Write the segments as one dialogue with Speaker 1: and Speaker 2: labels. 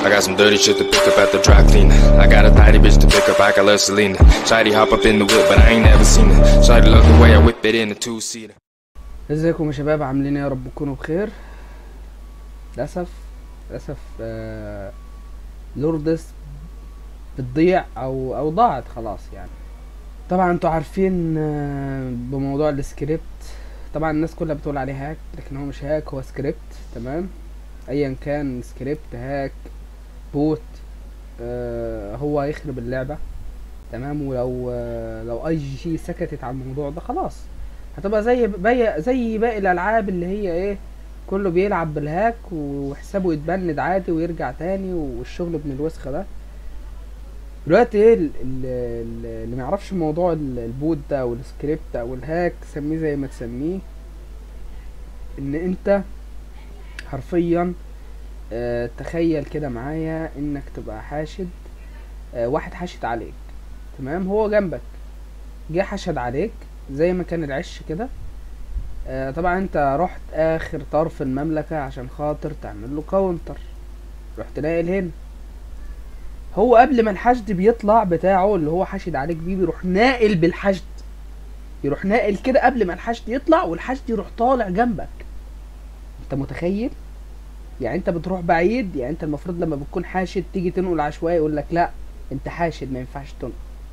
Speaker 1: I got some dirty shit to pick up at the dry cleaner. I got a tidy bitch to pick up, I got love Selena. Shady hop up in the whip, but I ain't never seen her. Shady love the way I whip it in a two seater.
Speaker 2: ازيكم يا شباب عاملين ايه يا رب تكونوا بخير للاسف للاسف آه لوردس بتضيع او او ضاعت خلاص يعني طبعا انتوا عارفين آه بموضوع السكريبت طبعا الناس كلها بتقول عليه هاك لكن هو مش هاك هو سكريبت تمام ايا كان سكريبت هاك بوت آه هو هيخرب اللعبة تمام ولو آه لو اي جي سكتت على الموضوع ده خلاص هتبقى زي باقي زي باقي الالعاب اللي هي ايه كله بيلعب بالهاك وحسابه يتبند عادي ويرجع تاني والشغل ابن الوسخه ده دلوقتي ايه ال- ال- اللي ما يعرفش موضوع ال- البوت ده او السكريبت او الهاك سميه زي ما تسميه ان انت حرفيا آه تخيل كده معايا انك تبقى حاشد آه واحد حاشد عليك تمام هو جنبك جه حشد عليك زي ما كان العش كده آه طبعا انت رحت اخر طرف المملكة عشان خاطر تعمل له كاونتر رحت ناقل هنا هو قبل ما الحشد بيطلع بتاعه اللي هو حاشد عليك بيه بيروح ناقل بالحشد يروح ناقل كده قبل ما الحشد يطلع والحشد يروح طالع جنبك انت متخيل يعني انت بتروح بعيد يعني انت المفروض لما بتكون حاشد تيجي تنقل عشوائي يقول لك لا انت حاشد ما ينفعش تنقل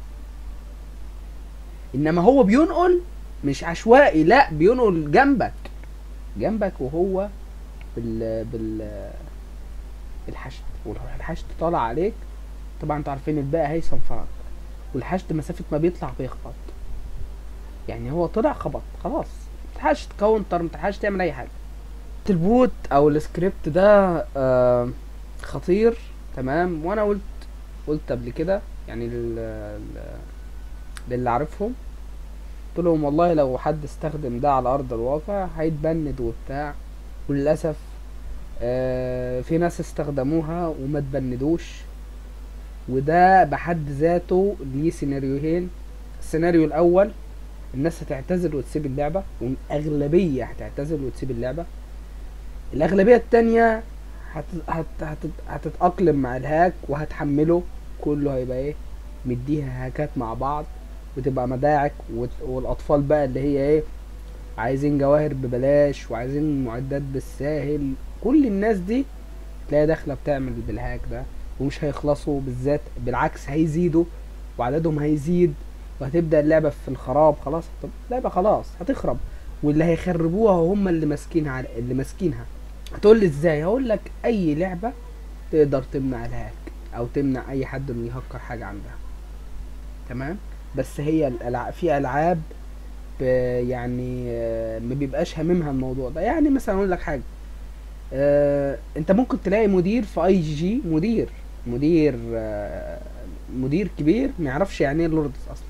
Speaker 2: انما هو بينقل مش عشوائي لا بينقل جنبك جنبك وهو بال بال الحشد والحشد طالع عليك طبعا انتوا عارفين الباقي هيصنفرك والحشد مسافة ما بيطلع بيخبط يعني هو طلع خبط خلاص متلحقش تكونتر متلحقش تعمل اي حاجة البوت او السكريبت ده آه خطير تمام وانا قلت قلت قبل كده يعني لل لل- للي عارفهم قلت لهم والله لو حد استخدم ده على ارض الواقع هيتبند وبتاع وللاسف آه في ناس استخدموها وما تبندوش وده بحد ذاته ليه سيناريوهين السيناريو الاول الناس هتعتزل وتسيب اللعبة والأغلبية هتعتزل وتسيب اللعبة الأغلبية التانية هت... هت... هت... هتتأقلم مع الهاك وهتحمله كله هيبقى ايه مديها هاكات مع بعض وتبقى مداعك وت... والاطفال بقى اللي هي ايه عايزين جواهر ببلاش وعايزين معدات بالساهل كل الناس دي تلاقي داخله بتعمل بالهاك ده ومش هيخلصوا بالذات بالعكس هيزيدوا وعددهم هيزيد وهتبدا اللعبه في الخراب خلاص طب اللعبه خلاص هتخرب واللي هيخربوها هم اللي ماسكينها على- اللي ماسكينها هتقول لي ازاي هقول لك اي لعبه تقدر تمنع الهاك او تمنع اي حد انه يهكر حاجه عندها تمام بس هي الألعاب في العاب ب- يعني آه، ما بيبقاش هاممها الموضوع ده يعني مثلا اقول لك حاجه آه، انت ممكن تلاقي مدير في اي جي جي مدير مدير آه، مدير كبير ما يعرفش يعني ايه لوردس اصلا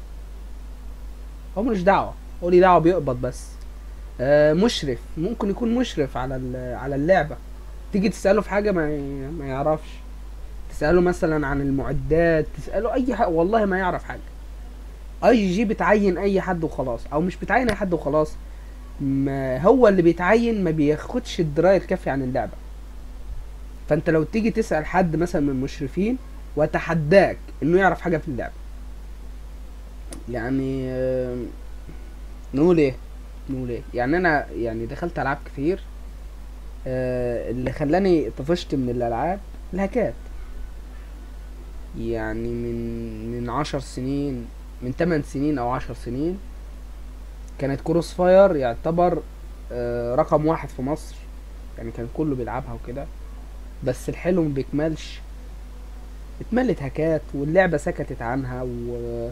Speaker 2: هو ملوش دعوه هو ليه دعوه بيقبض بس آه، مشرف ممكن يكون مشرف على ال- على اللعبه تيجي تساله في حاجه ما ي- ما يعرفش تساله مثلا عن المعدات تساله اي حاجه والله ما يعرف حاجه اي جي بتعين اي حد وخلاص او مش بتعين اي حد وخلاص ما هو اللي بيتعين ما بياخدش الدرايه الكافيه عن اللعبه فانت لو تيجي تسال حد مثلا من المشرفين واتحداك انه يعرف حاجه في اللعبه يعني آه، نقول ايه نقول ايه يعني انا يعني دخلت العاب كتير آه، اللي خلاني طفشت من الالعاب الهاكات يعني من من عشر سنين من تمن سنين او عشر سنين كانت كروس فاير يعتبر آه، رقم واحد في مصر يعني كان كله بيلعبها وكده بس الحلو ما بيكملش اتملت هاكات واللعبة سكتت عنها و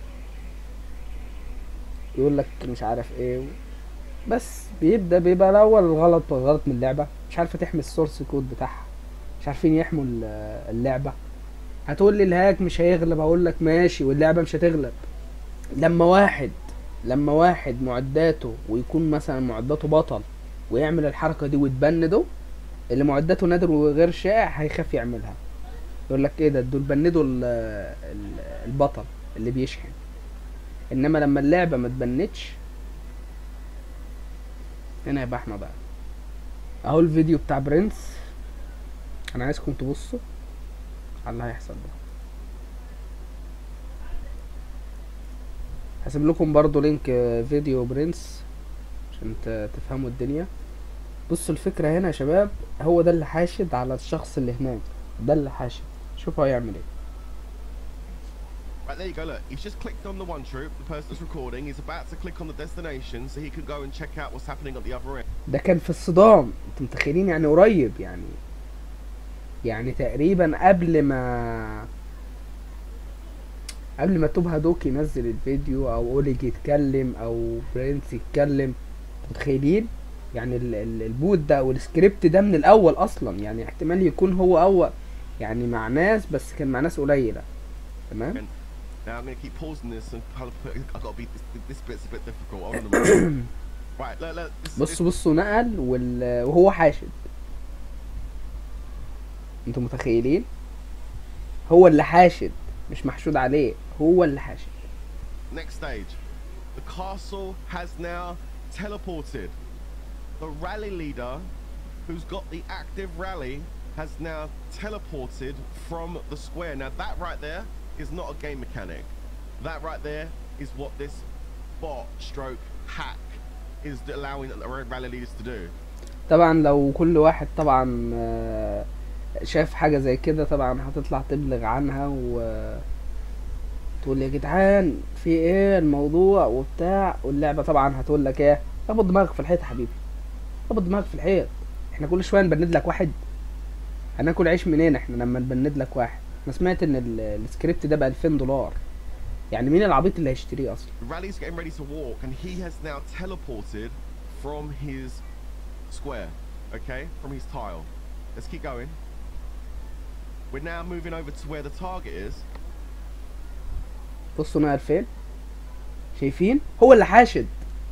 Speaker 2: يقول لك مش عارف ايه و... بس بيبدأ بيبقى الأول الغلط غلط من اللعبة مش عارفة تحمي السورس كود بتاعها مش عارفين يحموا ال- اللعبة هتقول لي الهاك مش هيغلب هقول لك ماشي واللعبة مش هتغلب لما واحد لما واحد معداته ويكون مثلا معداته بطل ويعمل الحركة دي وتبنده اللي معداته نادر وغير شائع هيخاف يعملها يقول لك ايه ده دول بندوا ال- ال- البطل اللي بيشحن انما لما اللعبة ما تبنتش هنا يبقى احنا بقى اهو الفيديو بتاع برنس انا عايزكم تبصوا على اللي هيحصل ده هسيب لكم برضو لينك آه، فيديو برنس عشان ت- تفهموا الدنيا بصوا الفكرة هنا يا شباب هو ده اللي حاشد على الشخص اللي هناك ده اللي حاشد شوفوا هيعمل ايه
Speaker 3: Right, there you go. Look, he's just clicked on the one troop, the person that's recording. He's about to click on the destination so he can go and check out what's happening at the other end.
Speaker 2: ده كان في الصدام انتوا متخيلين يعني قريب يعني يعني تقريبا قبل ما قبل ما توب هادوك ينزل الفيديو او اوليج يتكلم او برنس يتكلم متخيلين يعني ال- ال- البوت ده والسكريبت ده من الاول اصلا يعني احتمال يكون هو اول يعني مع ناس بس كان مع ناس قليله تمام
Speaker 3: Now I'm going to keep pausing this and kind of put, I've got to be, this, this bit's a bit difficult. Hold on a minute. right, look, look. This, this,
Speaker 2: بصوا بصوا نقل وال... وهو حاشد انتوا متخيلين هو اللي حاشد مش محشود عليه هو اللي حاشد
Speaker 3: next stage. The castle has now teleported. The rally leader, who's got the active rally, has now teleported from the square. Now that right there is not a game mechanic. That right there is what this bot stroke hack is allowing the rally leaders to do.
Speaker 2: طبعا لو كل واحد طبعا آه، شاف حاجة زي كده طبعا هتطلع تبلغ عنها و تقول يا جدعان في ايه الموضوع وبتاع واللعبة طبعا هتقول لك ايه اخبط دماغك في الحيط يا حبيبي اخبط دماغك في الحيط احنا كل شوية نبند لك واحد هناكل عيش منين احنا لما نبند لك واحد انا سمعت ان ال- السكريبت ده ب 2000 دولار يعني مين العبيط اللي هيشتريه اصلا
Speaker 3: The rally's getting ready to walk, and he has now teleported from his square, okay, from his tile. Let's keep going. We're now moving over to where the target is.
Speaker 2: بصوا نقل فين شايفين هو اللي حاشد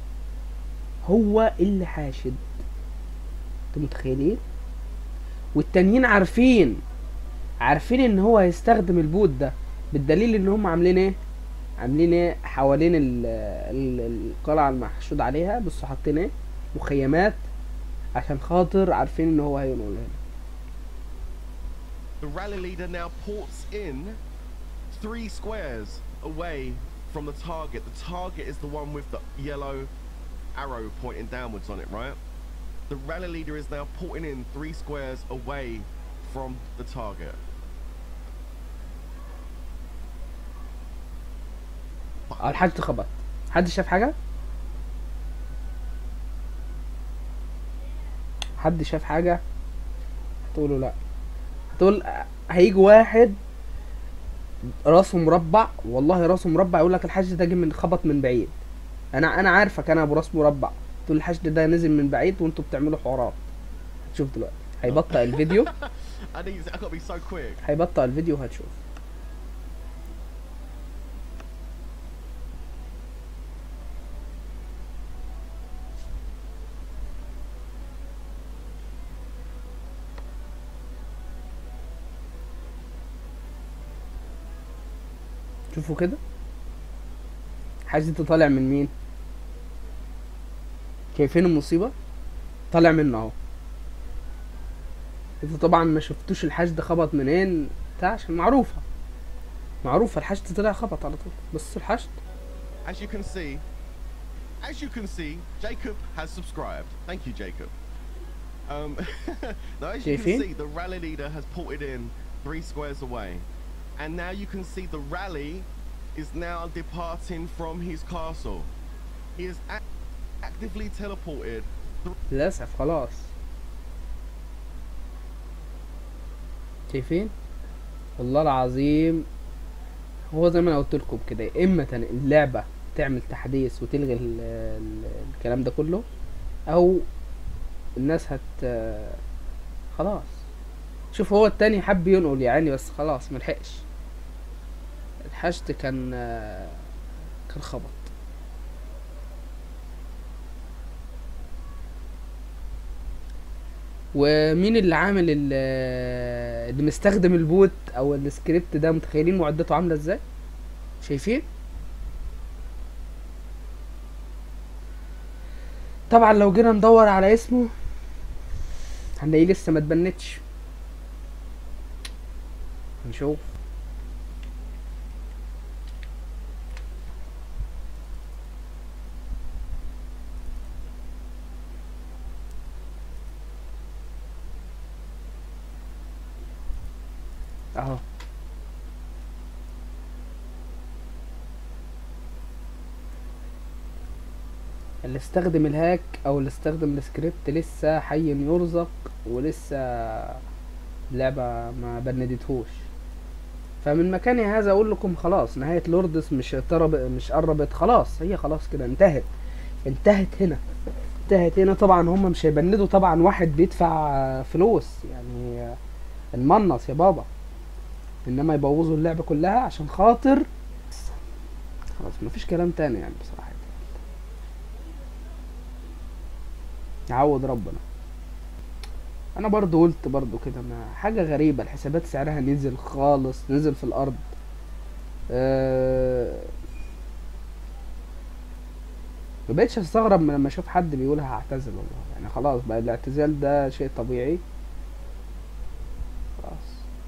Speaker 2: هو اللي حاشد انتوا متخيلين والتانيين عارفين عارفين ان هو هيستخدم البوت ده بالدليل ان هم عاملين ايه عاملين ايه حوالين ال ال القلعة المحشود عليها بصوا حاطين ايه مخيمات عشان خاطر عارفين ان هو هينقل هنا
Speaker 3: The rally leader now ports in three squares away from the target. The target is the one with the yellow arrow pointing downwards on it, right? The rally leader is now porting in three squares away from the target.
Speaker 2: اه الحاج خبط حد شاف حاجة حد شاف حاجة هتقولوا لا هتقول هيجي واحد راسه مربع والله راسه مربع يقول لك الحاج ده جه من خبط من بعيد انا انا عارفك انا ابو راس مربع تقول الحاج ده نزل من بعيد وانتوا بتعملوا حوارات هتشوف دلوقتي هيبطأ الفيديو
Speaker 3: I need. I gotta be so quick.
Speaker 2: هيبطأ الفيديو وهتشوف شوفوا كده حاجة انت طالع من مين شايفين المصيبة طالع منه اهو انتوا طبعا ما شفتوش الحشد خبط منين بتاع عشان معروفة معروفة الحشد طلع خبط على طول بس الحشد
Speaker 3: As you can see, as you can see, Jacob has subscribed. Thank you, Jacob. Um, now, as you can
Speaker 2: JP?
Speaker 3: see, the rally leader has ported in three squares away, and now you can see the rally is now departing from his castle. He is ac- actively teleported.
Speaker 2: للأسف خلاص شايفين والله العظيم هو زي ما انا قلت لكم كده يا اما تن- اللعبه تعمل تحديث وتلغي ال ال الكلام ده كله او الناس هت خلاص شوف هو التاني حب ينقل يعني بس خلاص ملحقش الحشد كان كان خبط ومين اللي عامل ال- اللي مستخدم البوت او السكريبت ده متخيلين معدته عامله ازاي شايفين طبعا لو جينا ندور على اسمه هنلاقيه لسه ما اتبنتش نشوف اهو اللي استخدم الهاك او اللي استخدم السكريبت لسه حي يرزق ولسه اللعبة ما بندتهوش فمن مكاني هذا اقول لكم خلاص نهاية لوردس مش اقترب مش قربت خلاص هي خلاص كده انتهت انتهت هنا انتهت هنا طبعا هم مش هيبندوا طبعا واحد بيدفع فلوس يعني المنص يا بابا انما يبوظوا اللعبة كلها عشان خاطر خلاص مفيش كلام تاني يعني بصراحة يعوض ربنا انا برضو قلت برضو كده ما حاجة غريبة الحسابات سعرها نزل خالص نزل في الارض أه ما بقتش استغرب من لما اشوف حد بيقولها هعتزل والله يعني خلاص بقى الاعتزال ده شيء طبيعي خلاص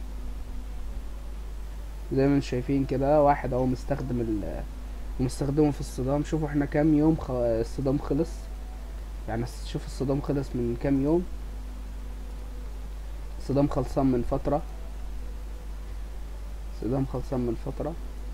Speaker 2: زي ما انتم شايفين كده واحد اهو مستخدم ال مستخدمه في الصدام شوفوا احنا كام يوم خ... الصدام خلص يعني شوف الصدام خلص من كام يوم الصدام خلصان من فترة الصدام خلصان من فترة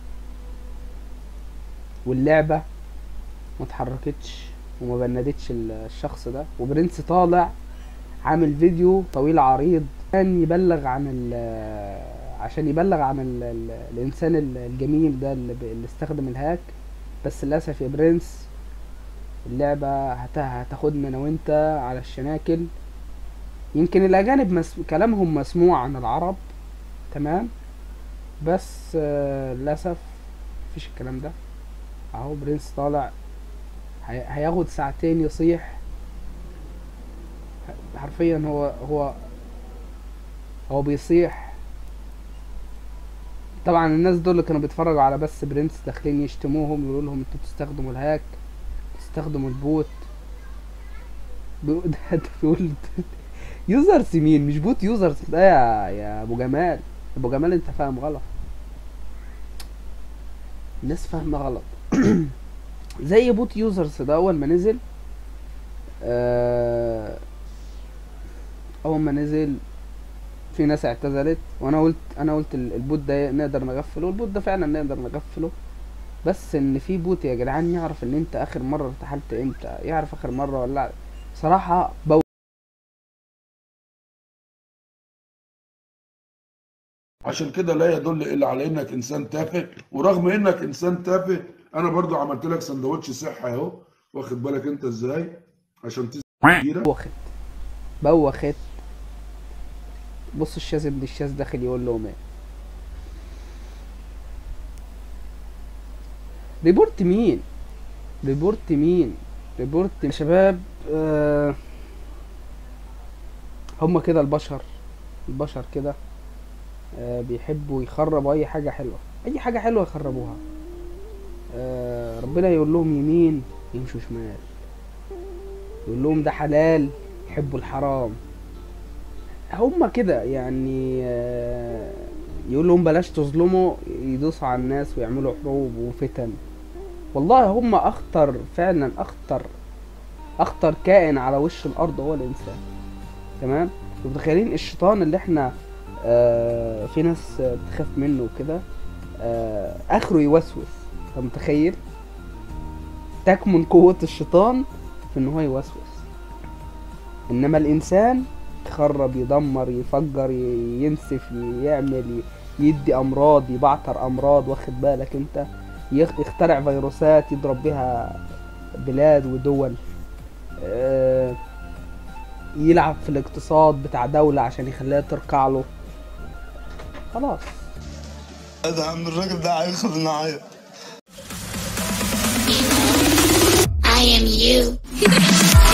Speaker 2: واللعبة ما اتحركتش وما بندتش الشخص ده وبرنس طالع عامل فيديو طويل عريض كان يبلغ عن ال عشان يبلغ عن ال ال الانسان الجميل ده اللي, اللي استخدم الهاك بس للاسف يا برنس اللعبة هت- هتاخدنا انا وانت على الشناكل يمكن الاجانب مس... كلامهم مسموع عن العرب تمام بس آه، للاسف مفيش الكلام ده اهو برنس طالع هي... هياخد ساعتين يصيح ه- حرفيا هو هو هو بيصيح طبعا الناس دول اللي كانوا بيتفرجوا على بس برنس داخلين يشتموهم يقولوا لهم انتوا بتستخدموا الهاك بتستخدموا البوت بيقول ده ده بيقول يوزرز مين مش بوت يوزرز ده يا يا ابو جمال ابو جمال انت فاهم غلط الناس فاهمه غلط زي بوت يوزرز ده اول ما نزل آه، اول ما نزل في ناس اعتزلت وانا قلت انا قلت ال- البوت ده نقدر نغفله والبوت ده فعلا نقدر نغفله بس ان في بوت يا جدعان يعرف ان انت اخر مره ارتحلت امتى يعرف اخر مره ولا لا صراحه بو
Speaker 4: عشان كده لا يدل الا على انك انسان تافه ورغم انك انسان تافه انا برضو عملت لك سندوتش صحي اهو واخد بالك انت ازاي عشان تزيد
Speaker 2: بوخت بوخت بص الشاذ ابن الشاذ داخل يقول لهم ايه ريبورت مين ريبورت مين ريبورت يا شباب آه هما كده البشر البشر كده آه بيحبوا يخربوا اي حاجة حلوة اي حاجة حلوة يخربوها آه ربنا يقول لهم يمين يمشوا شمال يقول لهم ده حلال يحبوا الحرام هما كده يعني آه، يقول لهم بلاش تظلموا يدوسوا على الناس ويعملوا حروب وفتن والله هما اخطر فعلا اخطر اخطر كائن على وش الارض هو الانسان تمام متخيلين الشيطان اللي احنا آه في ناس آه، بتخاف منه وكده آه اخره يوسوس انت متخيل تكمن قوة الشيطان في ان هو يوسوس انما الانسان يخرب يدمر يفجر ي- ينسف ي- يعمل ي- يدي امراض يبعتر امراض واخد بالك انت يخ- يخترع فيروسات يضرب بيها بلاد ودول آه، يلعب في الاقتصاد بتاع دولة عشان يخليها تركع له خلاص
Speaker 5: هذا عم الراجل ده هياخد معايا
Speaker 6: I am you.